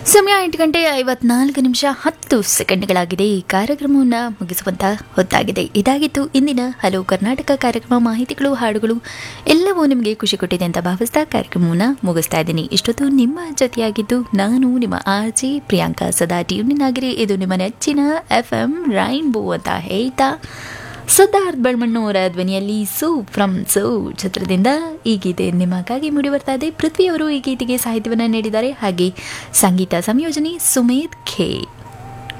ಸಮಯ ಎಂಟು ಗಂಟೆ ಐವತ್ನಾಲ್ಕು ನಿಮಿಷ ಹತ್ತು ಸೆಕೆಂಡ್ಗಳಾಗಿದೆ ಈ ಕಾರ್ಯಕ್ರಮವನ್ನು ಮುಗಿಸುವಂತ ಹೊತ್ತಾಗಿದೆ ಇದಾಗಿತ್ತು ಇಂದಿನ ಹಲವು ಕರ್ನಾಟಕ ಕಾರ್ಯಕ್ರಮ ಮಾಹಿತಿಗಳು ಹಾಡುಗಳು ಎಲ್ಲವೂ ನಿಮಗೆ ಖುಷಿ ಕೊಟ್ಟಿದೆ ಅಂತ ಭಾವಿಸ್ತಾ ಕಾರ್ಯಕ್ರಮವನ್ನು ಮುಗಿಸ್ತಾ ಇದ್ದೀನಿ ಇಷ್ಟೊತ್ತು ನಿಮ್ಮ ಜೊತೆಯಾಗಿದ್ದು ನಾನು ನಿಮ್ಮ ಆರ್ ಜಿ ಪ್ರಿಯಾಂಕಾ ಸದಾ ಟ್ಯೂನಿನ್ ಆಗಿರಿ ಇದು ನಿಮ್ಮ ನೆಚ್ಚಿನ ಎಫ್ ಎಂ ರೈನ್ಬೋ ಅಂತ ಹೇಳ್ತಾ ಸಿದ್ಧಾರ್ಥ್ ಬೆಳ್ಮಣ್ಣವರ ಧ್ವನಿಯಲ್ಲಿ ಸೂ ಫ್ರಮ್ ಸೂ ಚಿತ್ರದಿಂದ ಈ ಗೀತೆ ನಿಮಗಾಗಿ ಮೂಡಿ ಬರ್ತಾ ಇದೆ ಪೃಥ್ವಿಯವರು ಈ ಗೀತೆಗೆ ಸಾಹಿತ್ಯವನ್ನು ನೀಡಿದ್ದಾರೆ ಹಾಗೆ ಸಂಗೀತ ಸಂಯೋಜನೆ ಸುಮೇಧ್ ಖೇ